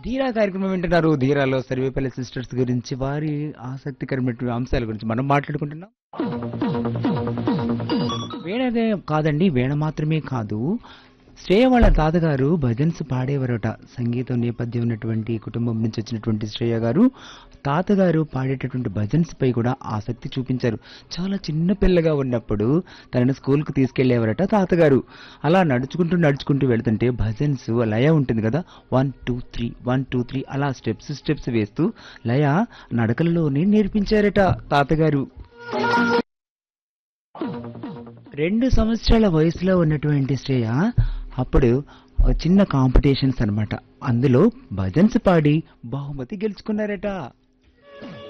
ధీరా కార్యక్రమం వింటున్నారు ధీరాలో సర్వేపల్లి సిస్టర్స్ గురించి వారి ఆసక్తికరమైనటువంటి అంశాల గురించి మనం మాట్లాడుకుంటున్నాం వీణదే కాదండి వీణ మాత్రమే కాదు శ్రేయ వాళ్ళ తాతగారు భజన్స్ పాడేవారట సంగీతం నేపథ్యం ఉన్నటువంటి కుటుంబం నుంచి వచ్చినటువంటి శ్రేయ గారు తాతగారు పాడేటటువంటి భజన్స్ పై కూడా ఆసక్తి చూపించారు చాలా చిన్న పిల్లగా ఉన్నప్పుడు తనని స్కూల్కి తీసుకెళ్లేవారట తాతగారు అలా నడుచుకుంటూ నడుచుకుంటూ వెళ్తుంటే భజన్స్ లయ ఉంటుంది కదా one two three one two three అలా స్టెప్స్ స్టెప్స్ వేస్తూ లయ నడకలలోనే నేర్పించారట తాతగారు రెండు సంవత్సరాల వయసులో ఉన్నటువంటి శ్రేయ అప్పుడు ఒక చిన్న కాంపిటీషన్స్ అన్నమాట అందులో భజన్స్ పాడి బహుమతి గెలుచుకున్నారట